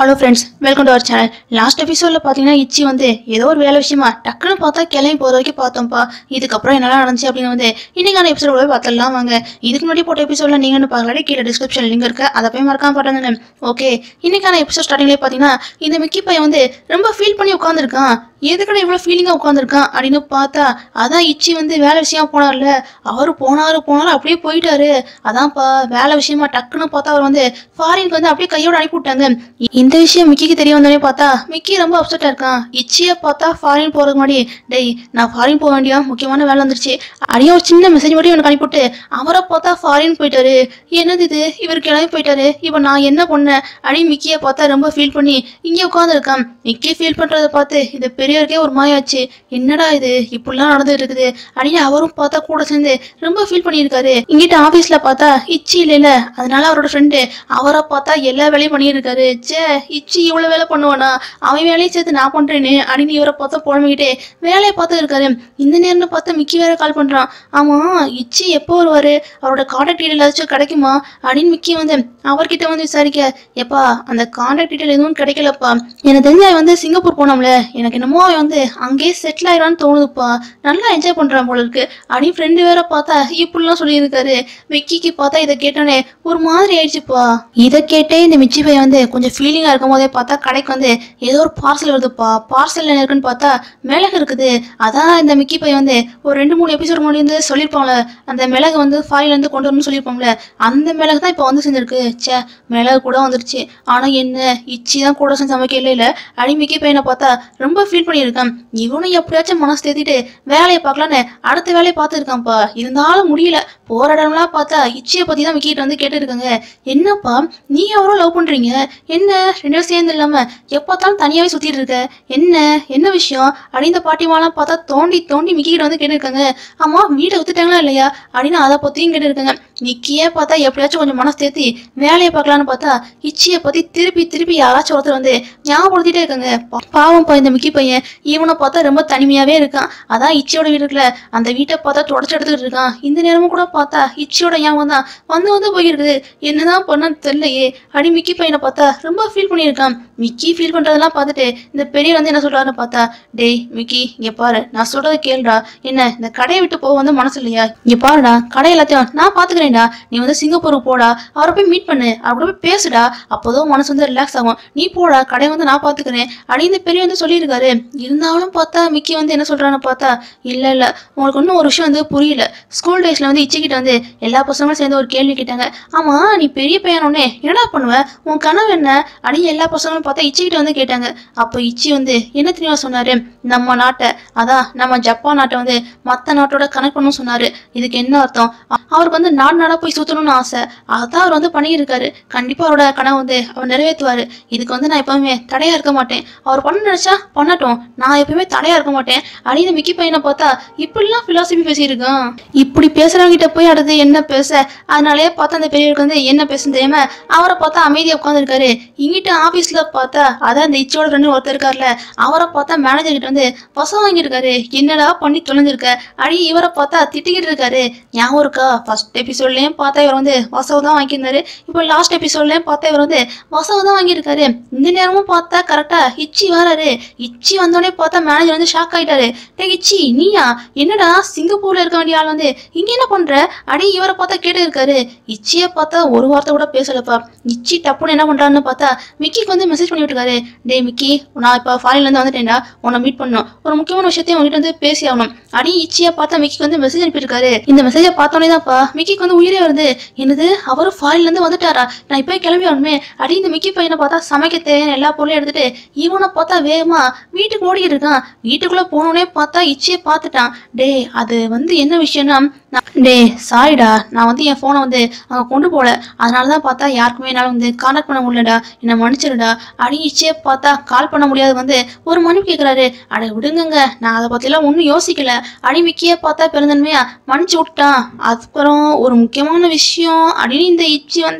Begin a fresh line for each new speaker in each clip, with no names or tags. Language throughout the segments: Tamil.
hello friends welcome to our channel last எபிசோடில் பார்த்தீங்கன்னா இச்சி வந்து ஏதோ ஒரு வேலை விஷயமா டக்குன்னு பார்த்தா கிளம்பி போகிற வரைக்கும் பார்த்தோம்ப்பா இதுக்கப்புறம் என்னெல்லாம் நடந்துச்சு அப்படின்னு வந்து இன்னைக்கான எபிசோட போய் பார்த்துடலாம் வாங்க இதுக்கு முன்னாடி போட்ட எபிசோடில் நீங்கள் வந்து பார்க்கலாடி கீழே டிஸ்கிரிப்ஷன் லிங்க் இருக்கு அதை போய் மறக்காம பாருங்க ஓகே இன்னைக்கான எபிசோட் ஸ்டார்டிங்லேயே பார்த்தீங்கன்னா இந்த மிக்கி பையன் வந்து ரொம்ப ஃபீல் பண்ணி உட்காந்துருக்கான் எதுக்கட இவ்வளோ ஃபீலிங்காக உட்காந்துருக்கான் அப்படின்னு பார்த்தா அதான் இச்சி வந்து வேலை விஷயமா போனார்ல அவர் போனாரு போனாரு அப்படியே போயிட்டாரு அதான்ப்பா வேலை விஷயமா டக்குன்னு பார்த்தா அவர் வந்து ஃபாரினுக்கு வந்து அப்படியே கையோட அனுப்பி விட்டாங்க இ- இந்த விஷயம் மிக்கிக்கு தெரிய வந்தோடனே பார்த்தா மிக்கி ரொம்ப அப்செட்டா இருக்கான் இச்சியை பார்த்தா ஃபாரின் போறதுக்கு முன்னாடி டேய் நான் ஃபாரின் போக வேண்டிய முக்கியமான வேலை வந்துருச்சு அப்படியே ஒரு சின்ன மெசேஜ் மட்டும் எனக்கு அனுப்பிவிட்டு அவரை பார்த்தா ஃபாரின் போயிட்டாரு என்னது இது இவர் கிளம்பி போயிட்டாரு இப்போ நான் என்ன பண்ணேன் அப்படி மிக்கியை பார்த்தா ரொம்ப ஃபீல் பண்ணி இங்கே உட்காந்துருக்கான் மிக்கி ஃபீல் பண்றத பார்த்து இந்த பெரியவருக்கே ஒரு மாயாச்சு என்னடா இது இப்படிலாம் நடந்துட்டு இருக்குது அப்படின்னு அவரும் பார்த்தா கூட சேர்ந்து ரொம்ப ஃபீல் பண்ணியிருக்காரு இங்கிட்ட ஆபீஸ்ல பார்த்தா இச்சி இல்லைல்ல அதனால அவரோட ஃப்ரெண்டு அவரை பார்த்தா எல்லா வேலையும் பண்ணியிருக்காரு ச்சே இச்சி இவ்வளவு வேலை பண்ணுவானா அவன் வேலையை சேர்த்து நான் பண்றேன்னு அப்படின்னு இவரை பார்த்தா புழம்பிக்கிட்டே வேலையை பார்த்து இருக்காரு இந்த நேரம்னு பார்த்தா மிக்கி வேற கால் பண்றான் ஆமா இச்சி எப்போ வருவாரு அவரோட கான்டாக்ட் டீடைல் ஏதாச்சும் கிடைக்குமா அப்படின்னு மிக்கி வந்து அவர்கிட்ட வந்து விசாரிக்க எப்பா அந்த கான்டாக்ட் டீடைல் எதுவும் கிடைக்கலப்பா எனக்கு தெரிஞ்ச அவன் வந்து சிங்கப்பூர் போனோம்ல எனக்கு என்னமோ அவன் வந்து அங்கேயே செட்டில் ஆயிடுவான்னு தோணுதுப்பா நல்லா என்ஜாய் பண்றான் போல இருக்கு அப்படின்னு ஃப்ரெண்டு வேற பார்த்தா இப்படிலாம் சொல்லியிருக்காரு விக்கிக்கு பார்த்தா இதை கேட்டோன்னே ஒரு மாதிரி ஆயிடுச்சுப்பா இதை கேட்டே இந்த மிச்சி பையன் வந்து கொஞ்சம் ஃபீலிங்கா இருக்கும் போதே பார்த்தா கடைக்கு வந்து ஏதோ ஒரு பார்சல் வருதுப்பா பார்சல் என்ன இருக்குன்னு பார்த்தா மிளகு இருக்குது அதான் இந்த மிக்கி பையன் வந்து ஒரு ரெண்டு மூணு எபிசோட் முன்னாடி வந்து சொல்லியிருப்பாங்களே அந்த மிளகு வந்து ஃபாரின்ல இருந்து கொண்டு வரணும்னு சொல்லியிருப்போம்ல அந்த மிளகு தான் இப்போ வந்து செஞ்சிருக்கு ச்சே மிளகு கூட வந்துருச்சு ஆனா என்ன இச்சி தான் கூட செஞ்சு சமைக்க இல்லை இல்ல அடி மிக்கி பையனை பார்த்தா ரொம்ப ஃபீல் பண்ணியிருக்கான் இவனும் எப்படியாச்சும் மனசு தேத்திட்டு வேலையை பார்க்கலான்னு அடுத்த வேலையை பார்த்துருக்கான்ப்பா இருந்தாலும் முடியல போற இடம்லாம் பார்த்தா இச்சியை பத்தி தான் மிக்கிட்ட வந்து கேட்டுருக்காங்க என்னப்பா நீ அவரும் லவ் பண்றீங்க என்ன ரெண்டு பேரும் சேர்ந்து இல்லாம எப்போத்தாலும் தனியாவே சுத்திட்டு இருக்க என்ன என்ன விஷயம் அப்படின்னு இந்த பாட்டிமாலாம் பார்த்தா தோண்டி தோண்டி மிக்கி கிட்ட வந்து கேட்டிருக்காங்க ஆமா வீட்டை வித்துட்டாங்களா இல்லையா அப்படின்னு அதை பத்தியும் கேட்டிருக்காங்க மிக்கியே பார்த்தா எப்படியாச்சும் கொஞ்சம் மனசு தேத்தி வேலையை பார்க்கலான்னு பார்த்தா இச்சியை பத்தி திருப்பி திருப்பி யாராச்சும் ஒருத்தர் வந்து ஞாபகப்படுத்திட்டே இருக்காங்க பா- பாவம்ப்பா இந்த மிக்கி பையன் இவனை பார்த்தா ரொம்ப தனிமையாவே இருக்கான் அதான் இச்சியோட வீடு இருக்குல்ல அந்த வீட்டை பார்த்தா தொடச்சு எடுத்துக்கிட்டு இருக்கான் இந்த நேரமும் கூட பார்த்தா இச்சியோட ஞாபகம் தான் வந்து வந்து போயிருக்குது என்னதான் பண்ண தெரியலையே அடி மிக்கி பையனை பார்த்தா ரொம்ப ஃபீல் பண்ணியிருக்கான் மிக்கி ஃபீல் பண்றதெல்லாம் பார்த்துட்டு இந்த பெரிய வந்து என்ன சொல்றாருன்னு பார்த்தா டேய் மிக்கி இங்க பாரு நான் சொல்றதை கேளுடா என்ன இந்த கடையை விட்டு போக வந்து மனசு இல்லையா இங்க பாருடா கடை எல்லாத்தையும் நான் பாத்துக்கிறேன்டா நீ வந்து சிங்கப்பூருக்கு போடா அவரை போய் மீட் பண்ணு அவரோட போய் பேசுடா அப்போதான் மனசு வந்து ரிலாக்ஸ் ஆகும் நீ போடா கடையை வந்து நான் பாத்துக்கிறேன் அப்படின்னு இந்த பெரிய வந்து சொல்லியிருக்காரு இருந்தாலும் பார்த்தா மிக்கி வந்து என்ன சொல்றான்னு பார்த்தா இல்ல இல்ல உங்களுக்கு இன்னும் ஒரு விஷயம் வந்து புரியல ஸ்கூல் டேஸ்ல வந்து இச்சிக்கிட்ட வந்து எல்லா பசங்களும் சேர்ந்து ஒரு கேள்வி கேட்டாங்க ஆமா நீ பெரிய பையனோடனே என்னடா பண்ணுவ உன் கனவு என்ன அப்படின்னு எல்லா பசங்களும் பார்த்தா இச்சிக்கிட்ட வந்து கேட்டாங்க அப்போ இச்சி வந்து என்ன தெரியுமா சொன்னாரு நம்ம நாட்டை அதான் நம்ம ஜப்பான் நாட்டை வந்து மற்ற நாட்டோட கனெக்ட் பண்ணணும் சொன்னாரு இதுக்கு என்ன அர்த்தம் அ- அவருக்கு வந்து நாடு நாடா போய் சுத்தணும்னு ஆசை அதான் அவர் வந்து பண்ணியிருக்காரு கண்டிப்பா அவரோட கனவு வந்து அவர் நிறைவேற்றுவாரு இதுக்கு வந்து நான் எப்பவுமே தடையா இருக்க மாட்டேன் அவர் பண்ண நினைச்சா பண்ணட்டும் நான் எப்பவுமே தடையா இருக்க மாட்டேன் அப்படின்னு மிக்கி பையனை பார்த்தா இப்படிலாம் பிலாசபி பேசியிருக்கான் இப்படி பேசுறவங்க கிட்ட போய் அடுத்து என்ன பேச அதனாலயே பார்த்தா அந்த பெரியவருக்கு வந்து என்ன பேசுன்னு தெரியாம அவரை பார்த்தா அமைதியா உட்காந்துருக்காரு இங்கிட்ட ஆபீஸ்ல பார்த்தா அதான் இந்த இச்சியோட ஃப்ரெண்டு ஒருத்தர் இருக்கார்ல அவரை பார்த்தா மேனேஜர் கிட்ட வந்து பசம் வாங்கியிருக்காரு என்னடா பண்ணி தொலைஞ்சிருக்க அடி இவரை பார்த்தா திட்டிக்கிட்டு இருக்காரு ஞாபகம் இருக்கா ஃபர்ஸ்ட் எபிசோட்லயும் பார்த்தா இவர் வந்து வசவு தான் வாங்கியிருந்தாரு இப்போ லாஸ்ட் எபிசோட்லயும் பார்த்தா இவர் வந்து வசவு தான் வாங்கியிருக்காரு இந்த நேரமும் பார்த்தா கரெக்டா இச்சி வராரு இச்சி வந்தோடனே பார்த்தா மேனேஜர் வந்து ஷாக் ஆயிட்டாரு டே இச்சி நீயா என்னடா சிங்கப்பூர்ல இருக்க வேண்டிய ஆள் வந்து இங்க என்ன பண்ற அடி இவரை பார்த்தா கேட்டு இருக்காரு இச்சியை பார்த்தா ஒரு வார்த்தை கூட பேசலப்பா இச்சி டப்புன்னு என்ன பண்றாருன்னு பார்த்தா மிக்கிக்கு வந்து மெசேஜ் பண்ணி விட்டுருக்காரு டேய் மிக்கி நான் இப்போ ஃபாரின்ல இருந்து வந்துட்டேன்டா உன்னை மீட் பண்ணணும் ஒரு முக்கியமான விஷயத்தையும் உங்ககிட்ட வந்து பேசி ஆகணும் அடி இச்சியை பார்த்தா மிக்கிக்கு வந்து மெசேஜ் அனுப்பியிருக்காரு இந்த மெசேஜை பார்த்தோன்னே தான்ப்பா மிக்கிக்கு வந்து உயிரே வருது என்னது அவரு ஃபாரின்ல இருந்து வந்துட்டாரா நான் இப்போ கிளம்பி வரணுமே அடி இந்த மிக்கி பையனை பார்த்தா சமைக்க தேவையான எல்லா பொருளையும் எடுத்துட்டு இவனை பார்த்தா வேகமா வீட்டுக்கு ஓடி இருக்கான் வீட்டுக்குள்ள போனோடனே பார்த்தா இச்சியை பார்த்துட்டான் டேய் அது வந்து என்ன விஷயம்னா நான் டேய் சாரிடா நான் வந்து என் ஃபோனை வந்து அங்கே கொண்டு போகல அதனால தான் பார்த்தா யாருக்குமே என்னால் வந்து கான்டாக்ட் பண்ண முடியலடா என்னை மன்னிச்சிருடா அடிச்சே பார்த்தா கால் பண்ண முடியாது வந்து ஒரு மன்னிப்பு கேட்குறாரு அட விடுங்கங்க நான் அதை பற்றிலாம் ஒன்றும் யோசிக்கல அடிமிக்கியே பார்த்தா பெருந்தன்மையா மன்னிச்சு விட்டான் அதுக்கப்புறம் ஒரு முக்கியமான விஷயம் அப்படின்னு இந்த இச்சி வந்து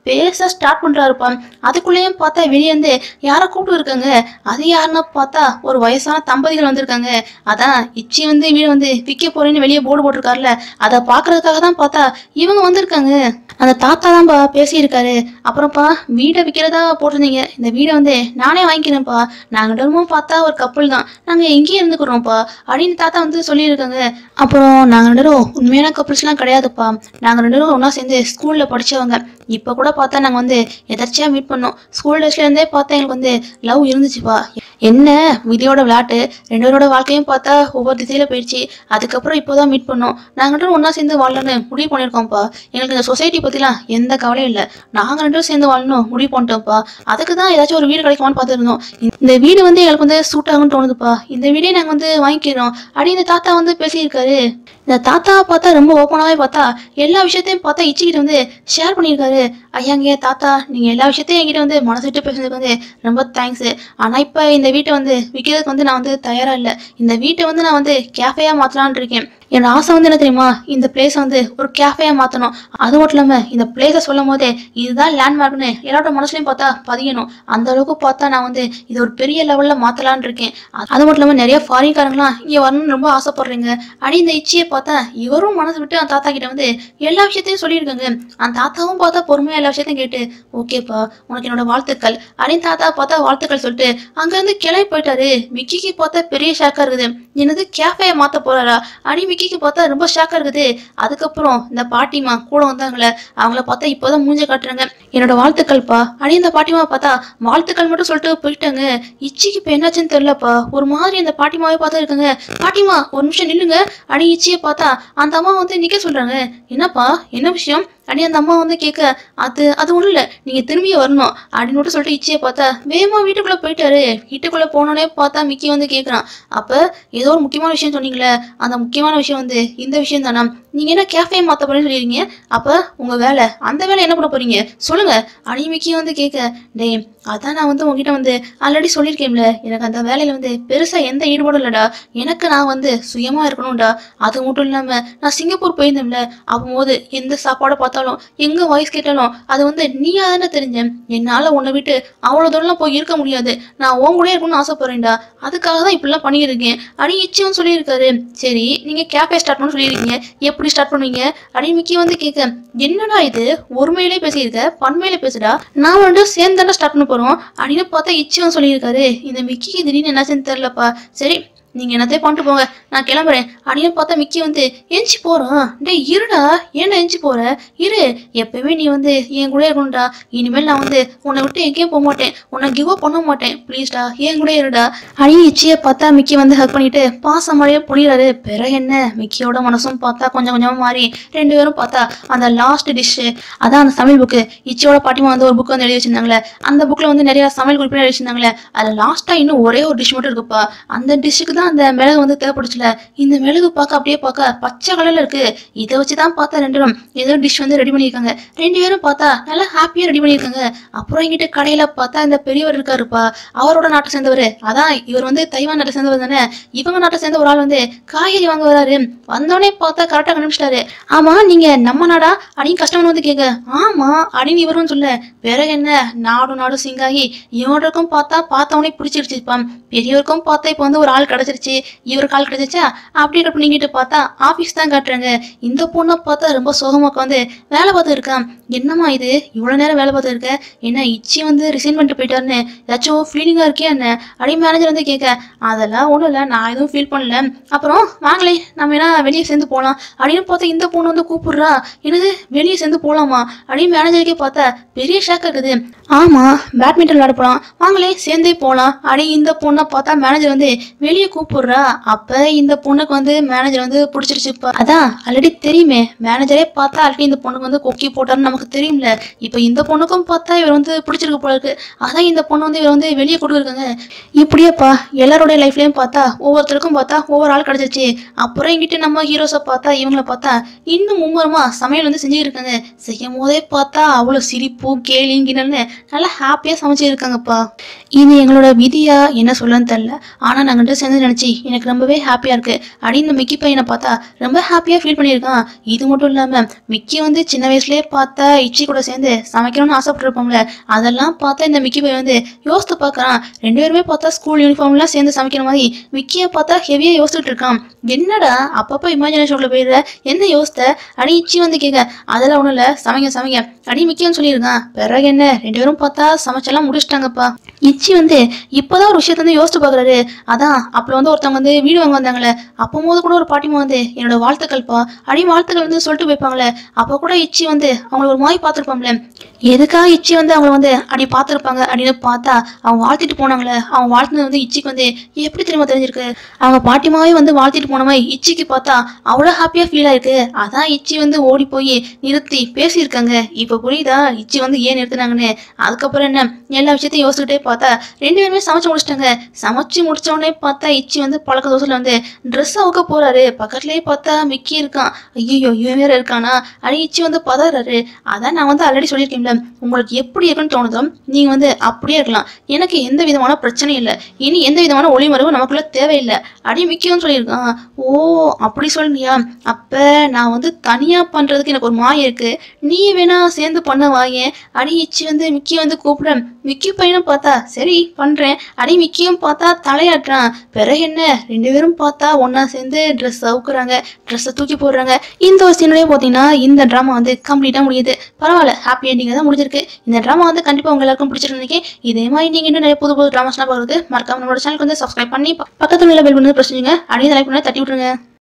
பேச ஸ்டார்ட் பண்றாருப்பா அதுக்குள்ளேயும் பார்த்தா வெளியே வந்து யாரை கூப்பிட்டு இருக்காங்க அது யாருன்னா பார்த்தா ஒரு வயசான தம்பதிகள் வந்திருக்காங்க அதான் இச்சி வந்து வீடு வந்து விற்க போறேன்னு வெளியே போர்டு போட்டிருக்காருல அதை பார்க்கறதுக்காக தான் பார்த்தா இவங்க வந்திருக்காங்க அந்த தாத்தா தான்ப்பா பேசியிருக்காரு அப்புறம்ப்பா வீடை விற்கிறதா போட்டிருந்தீங்க இந்த வீடை வந்து நானே வாங்கிக்கிறேன்ப்பா நாங்கள் டெருமும் பார்த்தா ஒரு கப்பல் தான் நாங்கள் எங்கேயே இருந்துக்கிறோம்ப்பா அப்படின்னு தாத்தா வந்து சொல்லியிருக்காங்க அப்புறம் நாங்கள் ரெண்டு பேரும் உண்மையான கப்பல்ஸ்லாம் கிடையாதுப்பா நாங்கள் ரெண்டு பேரும் ஒன்றா சேர்ந்து ஸ்கூலில் படித்தவங்க இப்போ கூட பார்த்தா நாங்கள் வந்து எதர்ச்சியாக மீட் பண்ணோம் ஸ்கூல் டேஸ்லேருந்தே பார்த்தா எங்களுக்கு வந்து லவ் இருந்துச்சுப்பா என்ன விதியோட விளையாட்டு ரெண்டு பேரோட வாழ்க்கையும் பார்த்தா ஒவ்வொரு திசையில் போயிடுச்சு அதுக்கப்புறம் இப்போ தான் மீட் பண்ணோம் நாங்கள் ரெண்டு பேரும் ஒன்றா சேர்ந்து வாழணும்னு முடிவு பண்ணியிருக்கோம்ப்பா எங்களுக்கு இந்த சொசைட்டி பற்றிலாம் எந்த கவலையும் இல்லை நாங்கள் ரெண்டு பேரும் சேர்ந்து வாழணும் முடிவு பண்ணிட்டோம்ப்பா அதுக்கு தான் ஏதாச்சும் ஒரு வீடு கிடைக்குமான்னு பார்த்துருந்தோம் இந்த வீடு வந்து எங்களுக்கு வந்து சூட் ஆகும்னு தோணுதுப்பா இந்த வீடே நாங்கள் வந்து வாங்கிக்கிறோம் அப்படி இந்த தாத்தா வந்து பேசியிருக்காரு இந்த தாத்தாவை பார்த்தா ரொம்ப ஓப்பனாகவே பார்த்தா எல்லா விஷயத்தையும் பார்த்தா இச்சிக்கிட்ட வந்து ஷேர் பண்ணியிருக்காரு ஐயாங்க தாத்தா நீங்கள் எல்லா விஷயத்தையும் என்கிட்ட வந்து மனசு விட்டு பேசுனதுக்கு வந்து ரொம்ப தேங்க்ஸு ஆனால் இப்போ இந்த வீட்டை வந்து விற்கிறதுக்கு வந்து நான் வந்து தயாராக இல்லை இந்த வீட்டை வந்து நான் வந்து கேஃபேயாக மாற்றலான்னு இருக்கேன் என்னோட ஆசை வந்து என்ன தெரியுமா இந்த பிளேஸை வந்து ஒரு கேஃபேயாக மாற்றணும் அது மட்டும் இல்லாமல் இந்த பிளேஸை சொல்லும் போதே இதுதான் லேண்ட்மார்க்னு எல்லாரோட மனசுலையும் பார்த்தா பதியணும் அந்த அளவுக்கு பார்த்தா நான் வந்து இது ஒரு பெரிய லெவலில் மாற்றலான்னு இருக்கேன் அது அது மட்டும் இல்லாமல் நிறைய ஃபாரின்காரங்களாம் இங்கே வரணும்னு ரொம்ப ஆசைப்படுறீங்க அடி இந்த இச்சியை பார்த்தா இவரும் மனசு விட்டு அந்த தாத்தா கிட்ட வந்து எல்லா விஷயத்தையும் சொல்லியிருக்காங்க அந்த தாத்தாவும் பார்த்தா பொறுமையாக எல்லா விஷயத்தையும் கேட்டு ஓகேப்பா உனக்கு என்னோட வாழ்த்துக்கள் அப்படின்னு தாத்தா பார்த்தா வாழ்த்துக்கள் சொல்லிட்டு அங்கேருந்து கிளம்பி போயிட்டாரு விக்கிக்கு பார்த்தா பெரிய ஷாக்காக இருக்குது என்னது கேஃபேயை மாற்ற போறாரா அடி விக்கிக்கு பார்த்தா ரொம்ப ஷாக்காக இருக்குது அதுக்கப்புறம் இந்த பாட்டிமா கூட வந்தாங்களே அவங்கள பார்த்தா இப்போதான் மூஞ்ச காட்டுறாங்க என்னோட வாழ்த்துக்கள்ப்பா அடி இந்த பாட்டிமா பார்த்தா வாழ்த்துக்கள் மட்டும் சொல்லிட்டு போயிட்டாங்க இச்சிக்கு இப்போ என்னாச்சுன்னு தெரியலப்பா ஒரு மாதிரி அந்த பாட்டிமாவே பார்த்தா இருக்காங்க பாட்டிமா ஒரு நிமிஷம் நில்லுங்க அடி இச்சியை பார்த்தா அந்த அம்மா வந்து நிக்க சொல்றாங்க என்னப்பா என்ன விஷயம் அடி அந்த அம்மா வந்து கேட்க அது அது ஒன்றும் இல்லை நீங்கள் திரும்பி வரணும் அப்படின்னு மட்டும் சொல்லிட்டு இச்சியை பார்த்தா வேகமாக வீட்டுக்குள்ளே போயிட்டாரு வீட்டுக்குள்ளே போனோடனே பார்த்தா மிக்கி வந்து கேட்குறான் அப்போ ஏதோ ஒரு முக்கியமான விஷயம் சொன்னீங்களே அந்த முக்கியமான விஷயம் வந்து இந்த விஷயம் தானா நீங்கள் என்ன கேஃபே மாற்ற போறேன்னு சொல்லிடுறீங்க அப்போ உங்கள் வேலை அந்த வேலை என்ன பண்ண போறீங்க சொல்லுங்க அடி மிக்கி வந்து கேட்க டேய் அதான் நான் வந்து உங்ககிட்ட வந்து ஆல்ரெடி சொல்லியிருக்கேன்ல எனக்கு அந்த வேலையில் வந்து பெருசாக எந்த ஈடுபாடும் இல்லைடா எனக்கு நான் வந்து சுயமாக இருக்கணும்டா அது மட்டும் இல்லாமல் நான் சிங்கப்பூர் போயிருந்தேன்ல அப்போது எந்த சாப்பாடை பார்த்தாலும் எங்கே வாய்ஸ் கேட்டாலும் அது வந்து நீயா தானே தெரிஞ்சேன் என்னால் உன்னை விட்டு அவ்வளோ தூரம்லாம் போய் இருக்க முடியாது நான் உன் கூட இருக்கணும்னு ஆசைப்படுறேன்டா அதுக்காக தான் இப்படிலாம் பண்ணியிருக்கேன் அடி இச்சியும் சொல்லியிருக்காரு சரி நீங்கள் கேஃபே ஸ்டார்ட் பண்ண சொல்லியிருக்கீங்க எப்படி ஸ்டார்ட் பண்ணுவீங்க அடி மிக்கி வந்து கேட்க என்னடா இது ஒருமையிலே பேசியிருக்க பன்மையில பேசுடா நான் வந்து சேர்ந்து தானே ஸ்டார்ட் பண்ண போகிறோம் அப்படின்னு பார்த்தா இச்சியும் சொல்லியிருக்காரு இந்த மிக்கிக்கு திடீர்னு என்னாச்சுன்னு தெரிலப்பா சரி நீங்க என்னத்தையும் பண்ணிட்டு போங்க நான் கிளம்புறேன் அப்படின்னு பார்த்தா மிக்கி வந்து எஞ்சி போறான் டேய் இருடா ஏன்டா எஞ்சி போற இரு எப்பவுமே நீ வந்து என் கூட இருக்கணும்டா இனிமேல் நான் வந்து உன்னை விட்டு எங்கேயும் போக மாட்டேன் உன்னை கிவ் அப் பண்ண மாட்டேன் ப்ளீஸ்டா என் கூட இருடா அடி இச்சியை பார்த்தா மிக்கி வந்து ஹக் பண்ணிட்டு பாசம் மாதிரியே புரியுறாரு பிறகு என்ன மிக்கியோட மனசும் பார்த்தா கொஞ்சம் கொஞ்சமா மாறி ரெண்டு பேரும் பார்த்தா அந்த லாஸ்ட் டிஷ்ஷு அதான் அந்த சமையல் புக்கு இச்சியோட பாட்டிமா வந்து ஒரு புக் வந்து எழுதி வச்சிருந்தாங்களே அந்த புக்ல வந்து நிறைய சமையல் குறிப்பிட்டு எழுதி வச்சிருந்தாங்களே அதுல லாஸ்டா இன்னும் ஒரே ஒரு டிஷ் மட்டும் இருக்குப்பா அந்த டிஷ்ஷுக்கு தான் அந்த மிளகு வந்து தேவைப்படுச்சுல இந்த மிளகு பார்க்க அப்படியே பார்க்க பச்சை கலர்ல இருக்கு இதை வச்சு தான் பார்த்தா ரெண்டு பேரும் ஏதோ டிஷ் வந்து ரெடி பண்ணியிருக்காங்க ரெண்டு பேரும் பார்த்தா நல்லா ஹாப்பியா ரெடி பண்ணியிருக்காங்க அப்புறம் எங்கிட்ட கடையில பார்த்தா இந்த பெரியவர் இருக்காருப்பா அவரோட நாட்டை சேர்ந்தவர் அதான் இவர் வந்து தைவான் நாட்டை சேர்ந்தவர் தானே இவங்க நாட்டை சேர்ந்த ஒரு ஆள் வந்து காய்கறி வாங்க வராரு வந்தோடனே பார்த்தா கரெக்டாக கண்டுபிடிச்சிட்டாரு ஆமா நீங்க நம்ம நாடா அப்படின்னு கஸ்டமர் வந்து கேட்க ஆமா அப்படின்னு இவரும் சொல்ல பிறகு என்ன நாடும் நாடும் சிங்காகி இவனுக்கும் பார்த்தா பார்த்தவனே பிடிச்சிருச்சுப்பா பெரியவருக்கும் பார்த்தா இப்போ வந்து ஒரு ஆள் கிடைச்சிருச்சு இவருக்கு ஆள் கிடைச்சிச்சா அப்படி கட் பண்ணிக்கிட்டு பார்த்தா ஆஃபீஸ் தான் காட்டுறாங்க இந்த பொண்ணை பார்த்தா ரொம்ப சோகமா உட்காந்து வேலை பார்த்து இருக்கான் என்னம்மா இது இவ்வளோ நேரம் வேலை பார்த்து இருக்க என்ன இச்சி வந்து ரிசைன் பண்ணிட்டு போயிட்டாருன்னு ஏதாச்சும் ஃபீலிங்காக இருக்கே என்ன அப்படியே மேனேஜர் வந்து கேட்க அதெல்லாம் ஒன்றும் இல்லை நான் எதுவும் ஃபீல் பண்ணல அப்புறம் வாங்களே நம்ம என்ன வெளியே சேர்ந்து போகலாம் அப்படின்னு பார்த்தா இந்த பொண்ணு வந்து கூப்பிடுறா என்னது வெளியே சேர்ந்து போகலாமா அப்படின்னு மேனேஜருக்கே பார்த்தா பெரிய ஷாக் இருக்குது ஆமாம் பேட்மிண்டன் விளையாட போகலாம் வாங்களே சேர்ந்தே போகலாம் அப்படி இந்த பொண்ணை பார்த்தா மேனேஜர் வந்து வெளியே கூப்பிடுறா அப்போ இந்த பொண்ணுக்கு வந்து மேனேஜர் வந்து பிடிச்சிருச்சுப்பா அதான் ஆல்ரெடி தெரியுமே மேனேஜரே பார்த்தா ஆல்ரெடி இந்த பொண்ணுக்கு வந்து கொக்கி போட்டாருன்னு நமக்கு தெரியும்ல இப்போ இந்த பொண்ணுக்கும் பார்த்தா இவர் வந்து பிடிச்சிருக்கு போல இருக்கு அதான் இந்த பொண்ணு வந்து இவர் வந்து வெளியே கொடுத்துருக்காங்க இப்படியேப்பா எல்லாருடைய லைஃப்லயும் பார்த்தா ஒவ்வொருத்தருக்கும் பார்த்தா ஒவ்வொரு ஆள் கிடைச்சிருச்சு அப்புறம் எங்கிட்ட நம்ம ஹீரோஸை பார்த்தா இவங்கள பார்த்தா இன்னும் மும்முரமா சமையல் வந்து செஞ்சுட்டு இருக்காங்க செய்யும் போதே பார்த்தா அவ்வளோ சிரிப்பு கேலிங்கினு நல்லா ஹாப்பியாக சமைச்சு இருக்காங்கப்பா இது எங்களோட விதியா என்ன சொல்லன்னு தெரில ஆனால் நாங்கள் சேர்ந்து நினச்சி நினைச்சு எனக்கு ரொம்பவே ஹாப்பியா இருக்கு அடி இந்த மிக்கி பையனை பார்த்தா ரொம்ப ஹாப்பியா ஃபீல் பண்ணியிருக்கான் இது மட்டும் இல்லாம மிக்கி வந்து சின்ன வயசுலயே பார்த்தா இச்சி கூட சேர்ந்து சமைக்கணும்னு ஆசைப்பட்டிருப்போம்ல அதெல்லாம் பார்த்தா இந்த மிக்கி பையன் வந்து யோசித்து பார்க்கறான் ரெண்டு பேருமே பார்த்தா ஸ்கூல் யூனிஃபார்ம்லாம் சேர்ந்து சமைக்கிற மாதிரி மிக்கியை பார்த்தா ஹெவியா யோசிச்சுட்டு இருக்கான் என்னடா அப்பப்போ இமேஜினேஷன்ல போயிடுற என்ன யோசித்த அடி இச்சி வந்து கேட்க அதெல்லாம் ஒன்றும் இல்லை சமைங்க சமைங்க அடி மிக்கியன்னு சொல்லியிருக்கான் பிறகு என்ன ரெண்டு பேரும் பார்த்தா சமைச்செல்லாம் முடிச்சிட்டாங்கப்பா இச்சி வந்து இப்போதான் ஒரு விஷயத்த வந்து யோசிச்சு பார்க்குறாரு அதான் அப்புறம் வந்து ஒருத்தவங்க வந்து வீடு வாங்க வந்தாங்களே அப்போ போது கூட ஒரு பாட்டிமா வந்து என்னோட வாழ்த்துக்கள்ப்பா அடி வாழ்த்துக்கள் வந்து சொல்லிட்டு போய்ப்பாங்களே அப்போ கூட இச்சி வந்து அவங்கள ஒரு மாதிரி பார்த்துருப்பாங்களே எதுக்காக இச்சி வந்து அவங்கள வந்து அப்படி பார்த்துருப்பாங்க அப்படின்னு பார்த்தா அவங்க வாழ்த்திட்டு போனாங்களே அவங்க வாழ்த்துனது வந்து இச்சிக்கு வந்து எப்படி தெரியுமா தெரிஞ்சிருக்கு அவங்க பாட்டிமாவே வந்து வாழ்த்திட்டு போனவன் இச்சிக்கு பார்த்தா அவ்வளோ ஹாப்பியாக ஃபீல் ஆயிருக்கு அதான் இச்சி வந்து ஓடி போய் நிறுத்தி பேசியிருக்காங்க இப்போ புரியுதா இச்சி வந்து ஏன் நிறுத்தினாங்கன்னு அதுக்கப்புறம் என்ன எல்லா விஷயத்தையும் யோசிச்சுக்கிட்டே பார்த்தா ரெண்டு பேருமே சமைச்சு முடிச்சிட்டாங்க சமைச்சு முடிச்ச உடனே பார்த்தா இச்சி வந்து பழக்க தோசையில் வந்து ட்ரெஸ் அவுக்க போறாரு பக்கத்துலேயே பார்த்தா மிக்கி இருக்கான் ஐயோ இவன் வேற இருக்கானா அடி இச்சி வந்து பதறாரு அதான் நான் வந்து ஆல்ரெடி சொல்லியிருக்கேன்ல உங்களுக்கு எப்படி இருக்குன்னு தோணுதோ நீங்க வந்து அப்படியே இருக்கலாம் எனக்கு எந்த விதமான பிரச்சனையும் இல்லை இனி எந்த விதமான ஒளிமறைவும் நமக்குள்ள தேவையில்லை அடி மிக்கியும் சொல்லியிருக்கான் ஓ அப்படி சொல்றியா அப்ப நான் வந்து தனியா பண்றதுக்கு எனக்கு ஒரு மாயம் இருக்கு நீ வேணா சேர்ந்து பண்ண வாயேன் அடி இச்சி வந்து மிக்கி வந்து கூப்பிடுறேன் மிக்கி பையனும் பார்த்தா சரி பண்றேன் அடி மிக்கியும் பார்த்தா தலையாட்டுறான் பிறகு என்ன ரெண்டு பேரும் பார்த்தா ஒண்ணா சேர்ந்து ட்ரெஸ் அவுக்குறாங்க ட்ரெஸ்ஸை தூக்கி போடுறாங்க இந்த ஒரு சீன்லயே பார்த்தீங்கன்னா இந்த ட்ராமா வந்து கம்ப்ளீட்டா முடியுது பரவாயில்ல ஹாப்பி எண்டிங் தான் முடிஞ்சிருக்கு இந்த ட்ராமா வந்து கண்டிப்பா உங்க எல்லாருக்கும் பிடிச்சிருக்கு நினைக்கிறேன் இதே மாதிரி நீங்க இன்னும் நிறைய புது புது ட்ராமாஸ்லாம் பார்க்குறது மறக்காம நம்மளோட சேனலுக்கு வந்து சப்ஸ்கிரைப் பண்ணி ப- பக்கத்துல உள்ள பெல் பண்ணி பிரச்சனைங்க அப்படியே லைக் பண்ணி தட்டி விட்டுருங்க